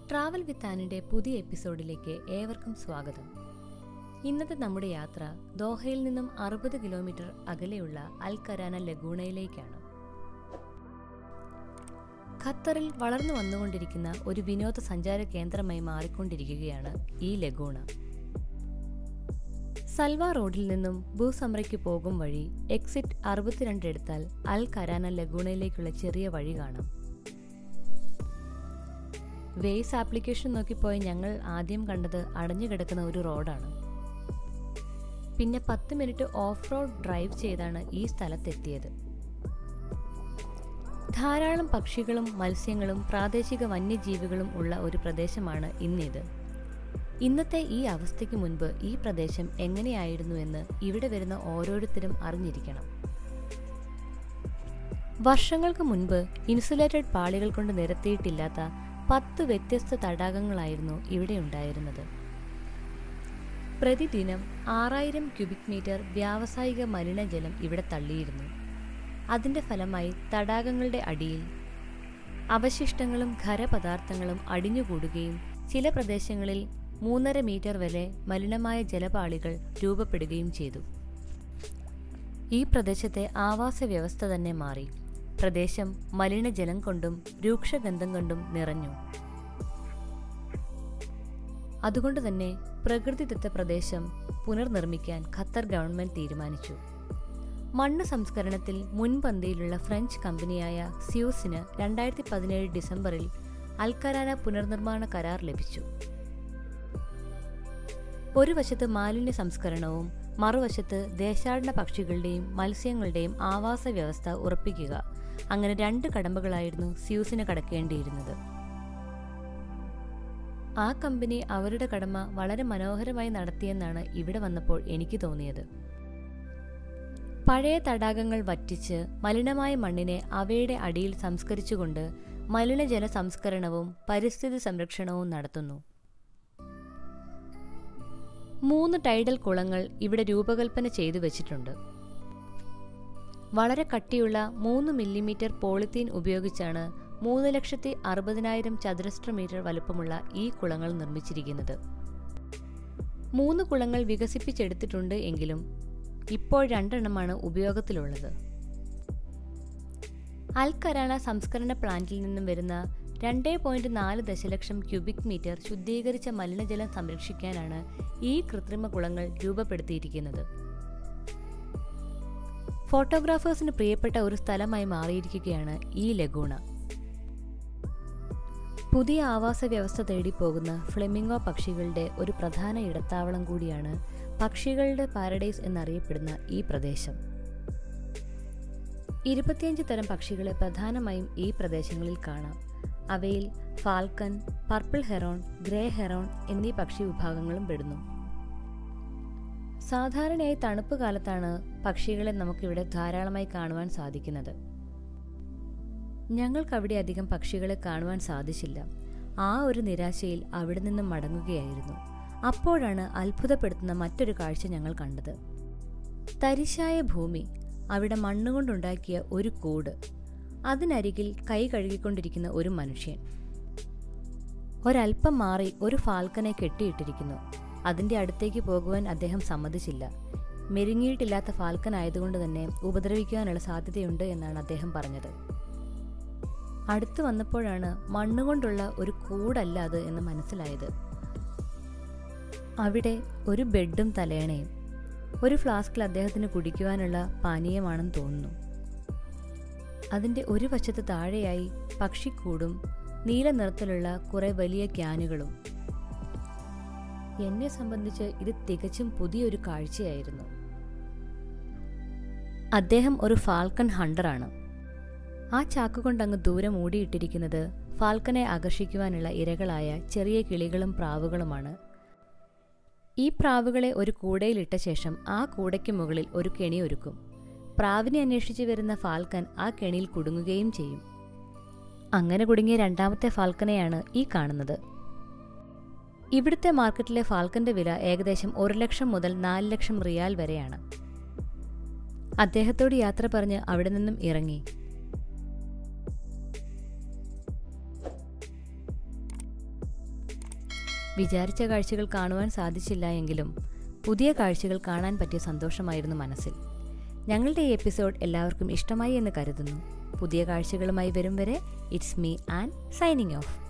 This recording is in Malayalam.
ട്രാവൽ വിത്ത് ആനിന്റെ പുതിയ എപ്പിസോഡിലേക്ക് ഏവർക്കും സ്വാഗതം ഇന്നത്തെ നമ്മുടെ യാത്ര ദോഹയിൽ നിന്നും അറുപത് കിലോമീറ്റർ അകലെയുള്ള അൽ കരാന ലഗൂണയിലേക്കാണ് ഖത്തറിൽ വളർന്നു വന്നുകൊണ്ടിരിക്കുന്ന ഒരു വിനോദസഞ്ചാര കേന്ദ്രമായി മാറിക്കൊണ്ടിരിക്കുകയാണ് ഈ ലഗൂണ സൽവ റോഡിൽ നിന്നും ഭൂസമ്രയ്ക്ക് പോകും വഴി എക്സിറ്റ് അറുപത്തിരണ്ട് എടുത്താൽ അൽ കരാന ലഗൂണയിലേക്കുള്ള ചെറിയ വഴി കാണാം വേസ് ആപ്ലിക്കേഷൻ നോക്കിപ്പോയ ഞങ്ങൾ ആദ്യം കണ്ടത് അടഞ്ഞു കിടക്കുന്ന ഒരു റോഡാണ് പിന്നെ പത്ത് മിനിറ്റ് ഓഫ് റോഡ് ഡ്രൈവ് ചെയ്താണ് ഈ സ്ഥലത്തെത്തിയത് ധാരാളം പക്ഷികളും മത്സ്യങ്ങളും പ്രാദേശിക വന്യജീവികളും ഉള്ള ഒരു പ്രദേശമാണ് ഇന്നിത് ഇന്നത്തെ ഈ അവസ്ഥയ്ക്ക് മുൻപ് ഈ പ്രദേശം എങ്ങനെയായിരുന്നു എന്ന് ഇവിടെ വരുന്ന ഓരോരുത്തരും അറിഞ്ഞിരിക്കണം വർഷങ്ങൾക്ക് മുൻപ് ഇൻസുലേറ്റഡ് പാളികൾ കൊണ്ട് നിരത്തിയിട്ടില്ലാത്ത പത്ത് വ്യത്യസ്ത തടാകങ്ങളായിരുന്നു ഇവിടെ ഉണ്ടായിരുന്നത് പ്രതിദിനം ആറായിരം ക്യൂബിക് മീറ്റർ വ്യാവസായിക മലിനജലം ഇവിടെ തള്ളിയിരുന്നു അതിന്റെ ഫലമായി തടാകങ്ങളുടെ അടിയിൽ അവശിഷ്ടങ്ങളും ഖരപദാർത്ഥങ്ങളും അടിഞ്ഞുകൂടുകയും ചില പ്രദേശങ്ങളിൽ മൂന്നര മീറ്റർ വരെ മലിനമായ ജലപാളികൾ രൂപപ്പെടുകയും ചെയ്തു ഈ പ്രദേശത്തെ ആവാസ വ്യവസ്ഥ തന്നെ മാറി പ്രദേശം മലിനജലം കൊണ്ടും രൂക്ഷഗന്ധം കൊണ്ടും നിറഞ്ഞു അതുകൊണ്ട് തന്നെ പ്രകൃതിദത്ത പ്രദേശം പുനർനിർമ്മിക്കാൻ ഖത്തർ ഗവൺമെന്റ് തീരുമാനിച്ചു മണ്ണ് സംസ്കരണത്തിൽ മുൻപന്തിയിലുള്ള ഫ്രഞ്ച് കമ്പനിയായ സ്യൂസിന് രണ്ടായിരത്തി പതിനേഴ് ഡിസംബറിൽ അൽക്കരാന പുനർനിർമ്മാണ കരാർ ലഭിച്ചു ഒരു വശത്ത് മാലിന്യ സംസ്കരണവും മറുവശത്ത് ദേശാടന പക്ഷികളുടെയും മത്സ്യങ്ങളുടെയും ആവാസ വ്യവസ്ഥ ഉറപ്പിക്കുക അങ്ങനെ രണ്ട് കടമ്പകളായിരുന്നു സ്യൂസിന് കടക്കേണ്ടിയിരുന്നത് ആ കമ്പനി അവരുടെ കടമ വളരെ മനോഹരമായി നടത്തിയെന്നാണ് ഇവിടെ വന്നപ്പോൾ എനിക്ക് തോന്നിയത് പഴയ തടാകങ്ങൾ വറ്റിച്ച് മലിനമായ മണ്ണിനെ അവയുടെ അടിയിൽ സംസ്കരിച്ചുകൊണ്ട് മലിനജല സംസ്കരണവും പരിസ്ഥിതി സംരക്ഷണവും നടത്തുന്നു മൂന്ന് ടൈഡൽ കുളങ്ങൾ ഇവിടെ രൂപകൽപ്പന ചെയ്തു വെച്ചിട്ടുണ്ട് വളരെ കട്ടിയുള്ള മൂന്ന് മില്ലിമീറ്റർ പോളിത്തീൻ ഉപയോഗിച്ചാണ് മൂന്ന് ലക്ഷത്തി അറുപതിനായിരം ചതുരശ്ര മീറ്റർ വലുപ്പമുള്ള ഈ കുളങ്ങൾ നിർമ്മിച്ചിരിക്കുന്നത് മൂന്ന് കുളങ്ങൾ വികസിപ്പിച്ചെടുത്തിട്ടുണ്ട് എങ്കിലും ഇപ്പോൾ രണ്ടെണ്ണമാണ് ഉപയോഗത്തിലുള്ളത് അൽ കരാന സംസ്കരണ പ്ലാന്റിൽ നിന്നും വരുന്ന രണ്ട് പോയിന്റ് നാല് ദശലക്ഷം ക്യൂബിക് മീറ്റർ ശുദ്ധീകരിച്ച മലിനജലം സംരക്ഷിക്കാനാണ് ഈ കൃത്രിമ കുളങ്ങൾ രൂപപ്പെടുത്തിയിരിക്കുന്നത് ഫോട്ടോഗ്രാഫേഴ്സിന് പ്രിയപ്പെട്ട ഒരു സ്ഥലമായി മാറിയിരിക്കുകയാണ് ഈ ലഗൂണ പുതിയ ആവാസ വ്യവസ്ഥ തേടി പോകുന്ന ഫ്ലെമിംഗോ പക്ഷികളുടെ ഒരു പ്രധാന ഇടത്താവളം കൂടിയാണ് പക്ഷികളുടെ പാരഡൈസ് എന്നറിയപ്പെടുന്ന ഈ പ്രദേശം ഇരുപത്തിയഞ്ച് തരം പക്ഷികളെ പ്രധാനമായും ഈ പ്രദേശങ്ങളിൽ കാണാം അവയിൽ falcon purple heron grey heron എന്നീ പക്ഷി വിഭാഗങ്ങളും പെടുന്നു സാധാരണയായി തണുപ്പ് കാലത്താണ് പക്ഷികളെ നമുക്കിവിടെ ധാരാളമായി കാണുവാൻ സാധിക്കുന്നത് ഞങ്ങൾക്കവിടെ അധികം പക്ഷികളെ കാണുവാൻ സാധിച്ചില്ല ആ ഒരു നിരാശയിൽ അവിടെ നിന്നും മടങ്ങുകയായിരുന്നു അപ്പോഴാണ് അത്ഭുതപ്പെടുത്തുന്ന മറ്റൊരു കാഴ്ച ഞങ്ങൾ കണ്ടത് തരിശായ ഭൂമി അവിടെ മണ്ണുകൊണ്ടുണ്ടാക്കിയ ഒരു കൂട് അതിനരികിൽ കൈ കഴുകിക്കൊണ്ടിരിക്കുന്ന ഒരു മനുഷ്യൻ ഒരൽപ്പം മാറി ഒരു ഫാൽക്കനെ കെട്ടിയിട്ടിരിക്കുന്നു അതിന്റെ അടുത്തേക്ക് പോകുവാൻ അദ്ദേഹം സമ്മതിച്ചില്ല മെരുങ്ങിയിട്ടില്ലാത്ത ഫാൽക്കൻ ആയതുകൊണ്ട് തന്നെ ഉപദ്രവിക്കുവാനുള്ള സാധ്യതയുണ്ട് എന്നാണ് അദ്ദേഹം പറഞ്ഞത് അടുത്തു വന്നപ്പോഴാണ് മണ്ണുകൊണ്ടുള്ള ഒരു കൂടല്ല അത് എന്ന് മനസ്സിലായത് അവിടെ ഒരു ബെഡും തലേണയും ഒരു ഫ്ലാസ്കിൽ അദ്ദേഹത്തിന് കുടിക്കുവാനുള്ള പാനീയമാണെന്ന് തോന്നുന്നു അതിൻ്റെ ഒരു വശത്ത് താഴെയായി പക്ഷിക്കൂടും നീല നിറത്തിലുള്ള കുറെ വലിയ ക്യാനുകളും എന്നെ സംബന്ധിച്ച് ഇത് തികച്ചും പുതിയൊരു കാഴ്ചയായിരുന്നു അദ്ദേഹം ഒരു ഫാൽക്കൺ ഹണ്ടറാണ് ആ ചാക്കുകൊണ്ട് അങ്ങ് ദൂരെ മൂടിയിട്ടിരിക്കുന്നത് ഫാൽക്കനെ ആകർഷിക്കുവാനുള്ള ഇരകളായ ചെറിയ കിളികളും പ്രാവുകളുമാണ് ഈ പ്രാവുകളെ ഒരു കൂടയിലിട്ട ശേഷം ആ കൂടയ്ക്ക് മുകളിൽ ഒരു കെണി ഒരുക്കും പ്രാവിനെ അന്വേഷിച്ച് വരുന്ന ഫാൽക്കൻ ആ കെണിയിൽ കുടുങ്ങുകയും ചെയ്യും അങ്ങനെ കുടുങ്ങിയ രണ്ടാമത്തെ ഫാൽക്കനെയാണ് ഈ കാണുന്നത് ഇവിടുത്തെ മാർക്കറ്റിലെ ഫാൽക്കന്റെ വില ഏകദേശം ഒരു ലക്ഷം മുതൽ നാല് ലക്ഷം റിയാൽ വരെയാണ് അദ്ദേഹത്തോട് യാത്ര പറഞ്ഞ് അവിടെ നിന്നും ഇറങ്ങി വിചാരിച്ച കാഴ്ചകൾ കാണുവാൻ സാധിച്ചില്ല എങ്കിലും പുതിയ കാഴ്ചകൾ കാണാൻ പറ്റിയ സന്തോഷമായിരുന്നു മനസ്സിൽ ഞങ്ങളുടെ ഈ എപ്പിസോഡ് എല്ലാവർക്കും ഇഷ്ടമായി എന്ന് കരുതുന്നു പുതിയ കാഴ്ചകളുമായി വരും വരെ it's me and signing of